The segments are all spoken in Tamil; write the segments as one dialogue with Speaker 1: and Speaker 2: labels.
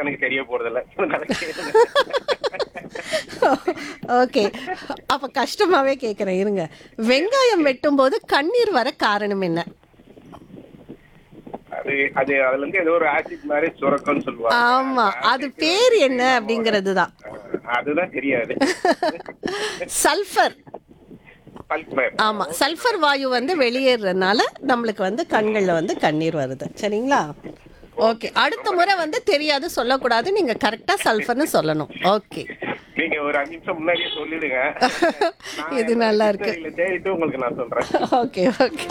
Speaker 1: எனக்கு தெரிய போறதில்ல அதை கேளுங்க.
Speaker 2: ஓகே அப்ப கஷ்டமாவே கேக்குறேன் இருங்க வெங்காயம் வெட்டும் போது கண்ணீர் வர காரணம் என்ன
Speaker 1: அது அது அதுல இருந்து ஏதோ ஒரு ஆசிட் மாதிரி சுரக்கம்னு சொல்லுவாங்க
Speaker 2: ஆமா அது பேர் என்ன அப்படிங்கிறது தான்
Speaker 1: அதுதான் தெரியாது
Speaker 2: சல்ஃபர்
Speaker 1: பல்க்
Speaker 2: ஆமா சல்ஃபர் வாயு வந்து வெளியேறதுனால நம்மளுக்கு வந்து கண்கள்ல வந்து கண்ணீர் வருது சரிங்களா ஓகே அடுத்த முறை வந்து தெரியாது சொல்லக்கூடாது நீங்க கரெக்டா சல்ஃபர்னு சொல்லணும் ஓகே
Speaker 1: நீங்க ஒரு அஞ்சு நிமிஷம் முன்னாடியே சொல்லிடுங்க நான்
Speaker 2: இது நல்லா இருக்கு.
Speaker 1: dictionary ல தேடிட்டு உங்களுக்கு நான் சொல்றேன்
Speaker 2: ஓகே ஓகே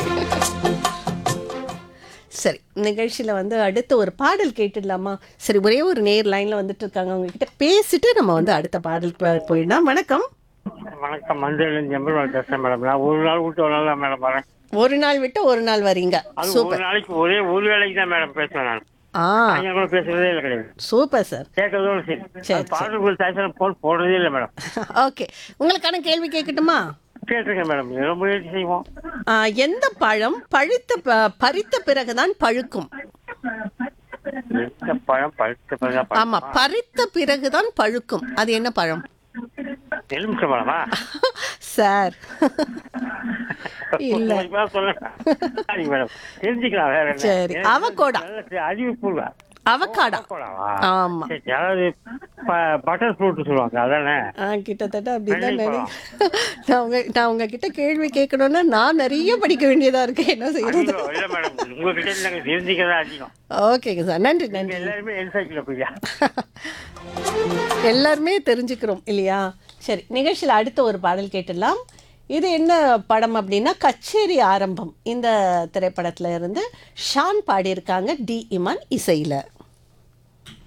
Speaker 2: சரி நிகழ்ச்சியில வந்து அடுத்த ஒரு பாடல் கேட்டுடலாமா சரி ஒரே ஒரு நேர் லைன்ல வந்துட்டு இருக்காங்க அவங்க கிட்ட பேசிட்டு நம்ம வந்து அடுத்த பாடல் போயிடலாம் வணக்கம்
Speaker 3: வணக்கம் மஞ்சள் ஜம்பல் பேசுறேன் மேடம் நான் ஒரு நாள் விட்டு ஒரு நாள் தான் மேடம் வரேன்
Speaker 2: ஒரு நாள் விட்டு ஒரு நாள் வரீங்க
Speaker 3: அது ஒரு
Speaker 2: சூப்பர்
Speaker 3: நாளைக்கு ஒரே ஒரு வேலைக்கு தான் மேடம் பேசுவேன் நான்
Speaker 2: ஆ
Speaker 3: அவங்க கூட பேசுறதே இல்லை கிடையாது
Speaker 2: சூப்பர் சார்
Speaker 3: கேட்கறதோட சரி
Speaker 2: சரி,
Speaker 3: அது பாடல்கள் தாய்சனம் போன் போடுறதே இல்லை மேடம்
Speaker 2: ஓகே உங்களுக்கான கேள்வி கேட்கட்டுமா
Speaker 3: கேட்டிருக்கேன் மேடம் ரொம்ப முயற்சி செய்வோம்
Speaker 2: ஆ, எந்த பழம் பழுத்த ப- பறித்த பிறகுதான் பழுக்கும்
Speaker 3: எந்த பழம் பழுத்த பழம் பழம்.
Speaker 2: ஆமா பறித்த பிறகுதான் பழுக்கும் அது என்ன பழம்
Speaker 3: எலுமிச்சை பழமா
Speaker 2: சார் இல்ல
Speaker 3: சொல்லுங்க சரி மேடம் தெரிஞ்சுக்கலாம் வேற என்ன.
Speaker 2: சரி,
Speaker 3: எனக்கு
Speaker 2: அவகோடா.
Speaker 3: நல்ல அறிவிப்பு
Speaker 2: அவக்காடா
Speaker 3: அவகோடாவா?
Speaker 2: ஆமா
Speaker 3: சரி, அதாவது பட்டர் ஃப்ரூட் சொல்லுவாங்க அதானே
Speaker 2: ஆ, கிட்டத்தட்ட அப்படிதான் நினை
Speaker 3: வெள்ளைப்பழம்.
Speaker 2: நான் உங்க நான் உங்ககிட்ட கேள்வி கேட்கணும்னா நான் நிறைய படிக்க வேண்டியதா இருக்கு என்ன செய்யறது
Speaker 3: ஐயோ, இல்ல மேடம் உங்ககிட்ட இருந்து நாங்க தெரிஞ்சுக்கதான் அதிகம்
Speaker 2: ஓகேங்க சார் நன்றி
Speaker 3: நீங்க
Speaker 2: நன்றி
Speaker 3: எல்லாருமே என்சைக்ளோபீடியா
Speaker 2: எல்லாருமே தெரிஞ்சுக்கிறோம் இல்லையா சரி நிகழ்ச்சியில் அடுத்த ஒரு பாடல் கேட்டுடலாம் இது என்ன படம் அப்படின்னா கச்சேரி ஆரம்பம் இந்த திரைப்படத்துல இருந்து ஷான் பாடியிருக்காங்க டி இமான் இசையில்